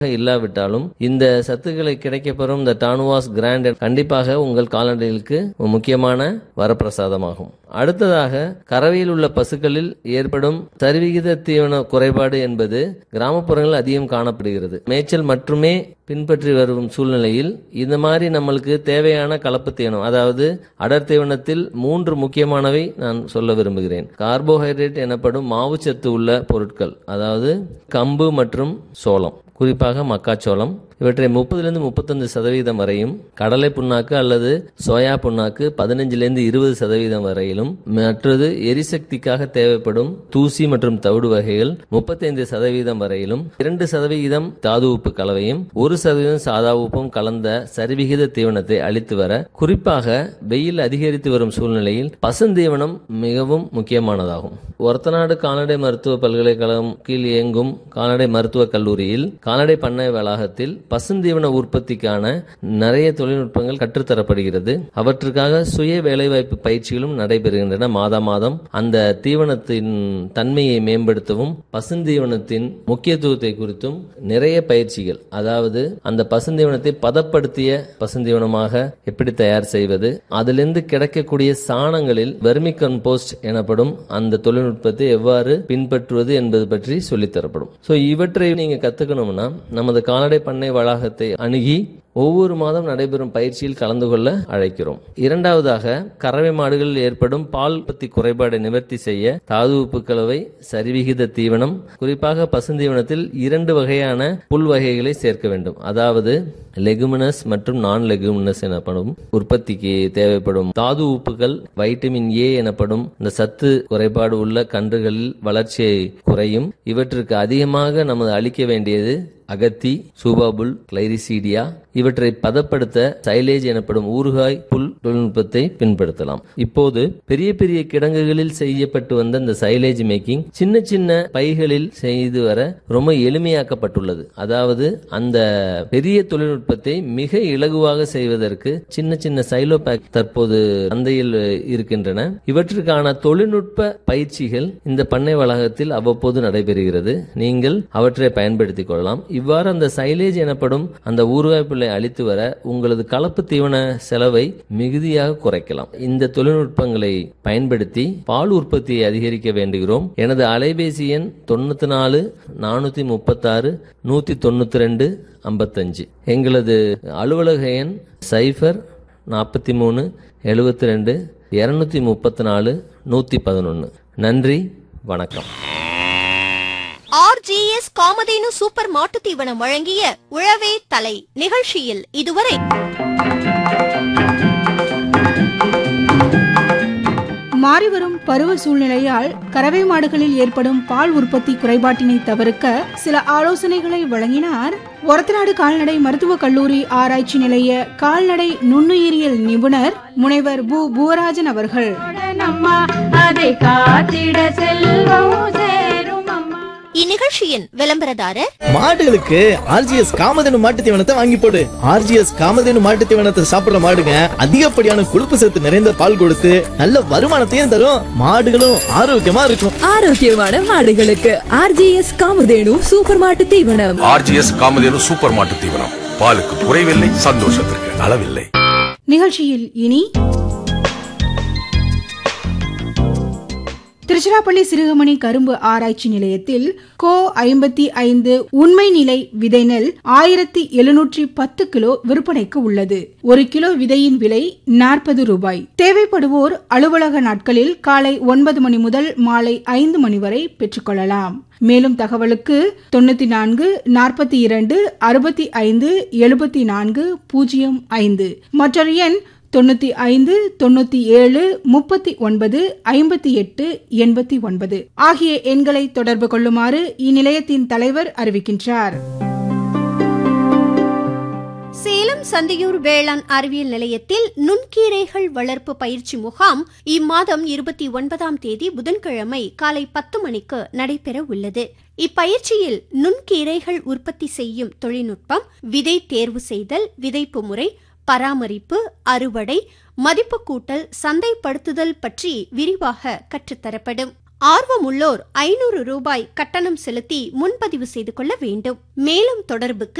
இல்லாவிட்டாலும் இந்த சத்துக்களை கிடைக்கப்பெறும் இந்த டானுவாஸ் கிராண்ட் கண்டிப்பாக உங்கள் கால்நடைகளுக்கு ஒரு முக்கியமான வரப்பிரசாதமாகும் அடுத்ததாக கறவையில் உள்ள பசுக்களில் ஏற்படும் சரிவிகித தீவன குறைபாடு என்பது கிராமப்புறங்களில் அதிகம் காணப்படுகிறது மேய்ச்சல் மட்டுமே பின்பற்றி வரும் சூழ்நிலையில் இந்த மாதிரி நம்மளுக்கு தேவையான கலப்பு தீவனம் அதாவது அடர் தீவனத்தில் மூன்று முக்கியமானவை நான் சொல்ல விரும்புகிறேன் கார்போஹைட்ரேட் எனப்படும் மாவுச்சத்து உள்ள பொருட்கள் அதாவது கம்பு மற்றும் சோளம் குறிப்பாக மக்காச்சோளம் இவற்றை முப்பதுலேருந்து முப்பத்தஞ்சு சதவீதம் வரையும் கடலை புண்ணாக்கு அல்லது சோயா புண்ணாக்கு பதினஞ்சுலேருந்து இருபது சதவீதம் வரையிலும் மற்றது எரிசக்திக்காக தேவைப்படும் தூசி மற்றும் தவிடு வகைகள் முப்பத்தைந்து சதவீதம் வரையிலும் இரண்டு சதவிகிதம் தாது உப்பு கலவையும் ஒரு சதவீதம் சாதா உப்பும் கலந்த சரிவிகித தீவனத்தை அளித்து வர குறிப்பாக வெயில் அதிகரித்து வரும் சூழ்நிலையில் பசுந்தீவனம் மிகவும் முக்கியமானதாகும் ஒரத்தநாடு கால்நடை மருத்துவ பல்கலைக்கழகம் கீழ் இயங்கும் கால்நடை மருத்துவக் கல்லூரியில் கால்நடை பண்ணை வளாகத்தில் பசுந்தீவன உற்பத்திக்கான நிறைய தொழில்நுட்பங்கள் கற்றுத்தரப்படுகிறது அவற்றுக்காக சுய வேலைவாய்ப்பு பயிற்சிகளும் நடைபெறுகின்றன மாதா மாதம் அந்த தீவனத்தின் தன்மையை மேம்படுத்தவும் பசுந்தீவனத்தின் முக்கியத்துவத்தை குறித்தும் நிறைய பயிற்சிகள் அதாவது அந்த பசுந்தீவனத்தை பதப்படுத்திய பசுந்தீவனமாக எப்படி தயார் செய்வது அதிலிருந்து கிடைக்கக்கூடிய சாணங்களில் வெர்மி கம்போஸ்ட் எனப்படும் அந்த தொழில்நுட்பத்தை எவ்வாறு பின்பற்றுவது என்பது பற்றி சொல்லித்தரப்படும் ஸோ இவற்றை நீங்க கத்துக்கணும்னா நமது கால்நடை பண்ணை வளாகத்தை அணுகி ஒவ்வொரு மாதம் நடைபெறும் பயிற்சியில் கலந்து கொள்ள அழைக்கிறோம் இரண்டாவதாக கறவை மாடுகளில் ஏற்படும் பால் உற்பத்தி குறைபாடை நிவர்த்தி செய்ய தாது உப்பு கலவை சரிவிகித தீவனம் குறிப்பாக பசுந்தீவனத்தில் இரண்டு வகையான புல் வகைகளை சேர்க்க வேண்டும் அதாவது லெகுமினஸ் மற்றும் நான் லெகுமினஸ் எனப்படும் உற்பத்திக்கு தேவைப்படும் தாது உப்புகள் வைட்டமின் ஏ எனப்படும் இந்த சத்து குறைபாடு உள்ள கன்றுகளில் வளர்ச்சியை குறையும் இவற்றுக்கு அதிகமாக நமது அளிக்க வேண்டியது அகத்தி சூபாபுல் கிளைரிசீடியா இவற்றை பதப்படுத்த சைலேஜ் எனப்படும் ஊறுகாய் புல் தொழில்நுட்பத்தை பின்படுத்தலாம் இப்போது பெரிய பெரிய கிடங்குகளில் செய்யப்பட்டு வந்த இந்த சைலேஜ் மேக்கிங் சின்ன சின்ன பைகளில் செய்து வர ரொம்ப எளிமையாக்கப்பட்டுள்ளது அதாவது அந்த பெரிய தொழில்நுட்பத்தை மிக இலகுவாக செய்வதற்கு சின்ன சின்ன சைலோ பேக் தற்போது சந்தையில் இருக்கின்றன இவற்றுக்கான தொழில்நுட்ப பயிற்சிகள் இந்த பண்ணை வளாகத்தில் அவ்வப்போது நடைபெறுகிறது நீங்கள் அவற்றை பயன்படுத்திக் கொள்ளலாம் இவ்வாறு அந்த சைலேஜ் எனப்படும் அந்த ஊறுகாய் புல்லை அளித்து வர உங்களது கலப்பு தீவன செலவை மிகுதியாக குறைக்கலாம் இந்த தொழில்நுட்பங்களை பயன்படுத்தி பால் உற்பத்தியை அதிகரிக்க வேண்டுகிறோம் எனது அலைபேசி எண் தொண்ணூத்தி நாலு நானூத்தி முப்பத்தாறு நூத்தி தொண்ணூத்தி ரெண்டு ஐம்பத்தஞ்சு எங்களது அலுவலக எண் சைஃபர் நாற்பத்தி மூணு எழுபத்தி ரெண்டு இரநூத்தி முப்பத்தி நாலு நூற்றி பதினொன்று நன்றி வணக்கம் ஆர்ஜிஎஸ் காமதேனு சூப்பர் மாட்டுத் தீவனம் வழங்கிய உழவே தலை நிகழ்ச்சியில் இதுவரை மாறிவரும் பருவ சூழ்நிலையால் கறவை மாடுகளில் ஏற்படும் பால் உற்பத்தி குறைபாட்டினை தவிர்க்க சில ஆலோசனைகளை வழங்கினார் ஒரத்தநாடு கால்நடை மருத்துவக் கல்லூரி ஆராய்ச்சி நிலைய கால்நடை நுண்ணுயிரியல் நிபுணர் முனைவர் பு பூவராஜன் அவர்கள் அம்மா அதை காத்திட செல்வம் சேரும் அம்மா இந்நிகழ்ச்சியின் விளம்பரதாரர் மாடுகளுக்கு ஆர்ஜிஎஸ் காமதேனு மாட்டு தீவனத்தை வாங்கி போடு ஆர்ஜிஎஸ் காமதேனு மாட்டு தீவனத்தை சாப்பிடுற மாடுங்க அதிகப்படியான கொழுப்பு சத்து நிறைந்த பால் கொடுத்து நல்ல வருமானத்தையும் தரும் மாடுகளும் ஆரோக்கியமா இருக்கும் ஆரோக்கியமான மாடுகளுக்கு ஆர்ஜிஎஸ் காமதேனு சூப்பர் மாட்டு தீவனம் ஆர்ஜிஎஸ் காமதேனு சூப்பர் மாட்டு தீவனம் பாலுக்கு குறைவில்லை சந்தோஷத்திற்கு அளவில்லை நிகழ்ச்சியில் இனி திருச்சிராப்பள்ளி சிறுகமணி கரும்பு ஆராய்ச்சி நிலையத்தில் கோ ஐம்பத்தி ஐந்து உண்மை நிலை விதை நெல் ஆயிரத்தி எழுநூற்றி பத்து கிலோ விற்பனைக்கு உள்ளது ஒரு கிலோ விதையின் விலை நாற்பது ரூபாய் தேவைப்படுவோர் அலுவலக நாட்களில் காலை ஒன்பது மணி முதல் மாலை ஐந்து மணி வரை பெற்றுக்கொள்ளலாம் மேலும் தகவலுக்கு தொண்ணூத்தி நான்கு நாற்பத்தி இரண்டு அறுபத்தி ஐந்து எழுபத்தி நான்கு பூஜ்ஜியம் ஐந்து மற்றொரு எண் தொண்ணூத்தி ஐந்து தொண்ணூத்தி ஏழு முப்பத்தி ஒன்பது ஐம்பத்தி எட்டு எண்பத்தி ஒன்பது ஆகிய எண்களை தொடர்பு கொள்ளுமாறு இந்நிலையத்தின் தலைவர் அறிவிக்கின்றார் சேலம் சந்தியூர் வேளாண் அறிவியல் நிலையத்தில் நுண்கீரைகள் வளர்ப்பு பயிற்சி முகாம் இம்மாதம் இருபத்தி ஒன்பதாம் தேதி புதன்கிழமை காலை பத்து மணிக்கு நடைபெற உள்ளது இப்பயிற்சியில் நுண்கீரைகள் உற்பத்தி செய்யும் தொழில்நுட்பம் விதை தேர்வு செய்தல் விதைப்பு முறை பராமரிப்பு அறுவடை மதிப்பு கூட்டல் சந்தைப்படுத்துதல் பற்றி விரிவாக கற்றுத்தரப்படும் ஆர்வமுள்ளோர் ஐநூறு ரூபாய் கட்டணம் செலுத்தி முன்பதிவு செய்து கொள்ள வேண்டும் மேலும் தொடர்புக்கு